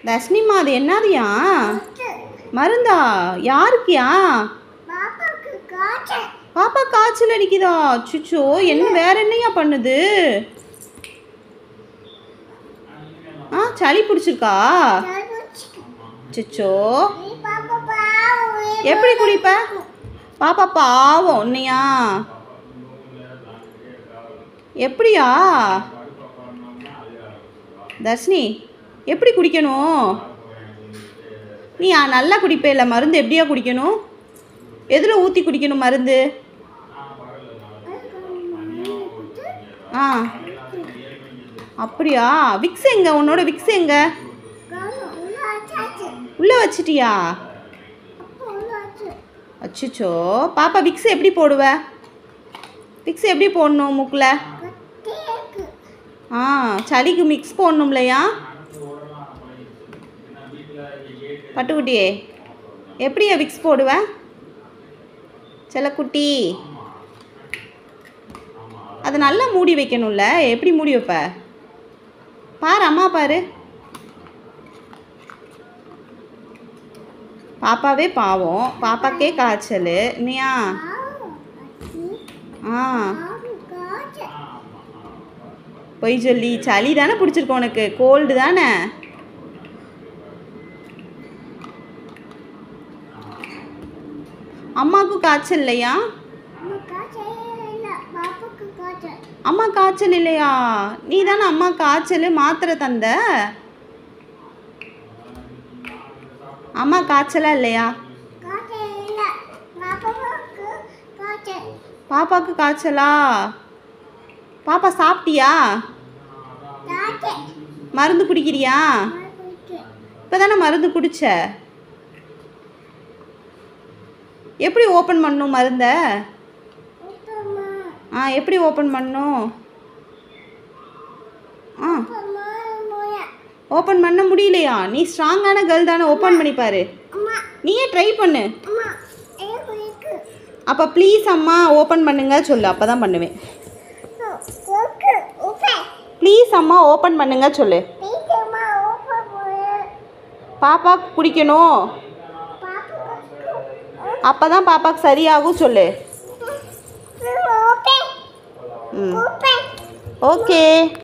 தர்ஷினிமா அது என்னதுயா மருந்தா யாருக்குயா பாப்பாக்கு காய்ச்சல் பாப்பா காய்ச்சல் அடிக்குதா சுச்சோ என்ன வேற என்னையா பண்ணுது ஆ சளி பிடிச்சிருக்கா சுச்சோ நீ பாப்பா பாவம் எப்படி குடிப்ப பாப்பா பாவம் உன்னையா எப்படியா தர்ஷினி எப்படி குடிக்கணும் நீ ஆ, நல்லா குடிப்பே இல்லை மருந்து எப்படியா குடிக்கணும் எதில் ஊற்றி குடிக்கணும் மருந்து ஆ அப்படியா விக்ஸ் எங்க உன்னோட விக்ஸ் எங்க காணும் உள்ள ஆச்சாச்சு உள்ளே வச்சிட்டியா அப்போ உள்ள ஆச்சு அச்சச்சோ பாப்பா விக்ஸ் எப்படி போடுவ விக்ஸ் எப்படி போடணும் மூக்கில் கட்டி இருக்கு ஆ சளிக்கு மிக்ஸ் போடணும்லையா பட்டுக்குட்டியே எப்படியா விக்ஸ் போடுவ செல்லக்குட்டி அது நல்லா மூடி வைக்கணும்ல எப்படி மூடி வைப்ப பாரு அம்மா பாரு பாப்பாவே பாவம் பாப்பாக்கே காய்ச்சல் இல்லையா பாவம் அச்சி ஆ பாவம் காய்ச்சல் பொய் சொல்லி சளி தானே பிடிச்சிருக்கு உனக்கு கோல்டு தானே அம்மாவுக்கும் காய்ச்சல் இல்லையா அம்மா காய்ச்சல் இல்லை பாப்பாக்கு காய்ச்சல் அம்மா காய்ச்சல் இல்லையா நீ தானே அம்மா காய்ச்சல் மாத்திரை தந்த அம்மா காய்ச்சலா இல்லையா காய்ச்சல் இல்லை பாப்பாவுக்கு காய்ச்சல் பாப்பாவுக்கு காய்ச்சலா பாப்பா சாப்பிட்டியா காய்ச்சல் மருந்து குடிக்கிறியா குடிக்க இப்போ தானே மருந்து குடிச்ச எப்படி ஓப்பன் பண்ணும் மருந்தை உப்பமா ஆ எப்படி ஓப்பன் பண்ணும் ஆ உப்பமா மோய ஓப்பன் பண்ண முடியலையா நீ ஸ்ட்ராங்கான கேர்ள் தானே ஓப்பன் பண்ணி பாரு அம்மா நீயே ட்ரை பண்ணு அம்மா எனக்கு இருக்கு அப்போ ப்ளீஸ் அம்மா ஓப்பன் பண்ணுங்க சொல்லு அப்போ தான் பண்ணுவேன் உப்பு உப்பு ப்ளீஸ் அம்மா ஓப்பன் பண்ணுங்க சொல்லு பீச்சம்மா உப்பு போய பாப்பாக்கு குடிக்கணும் பாப்பாக்கு அப்போ தான் பாப்பாக்கு சரியாகும் சொல்லு உப்பு ம் உப்பு ஓகே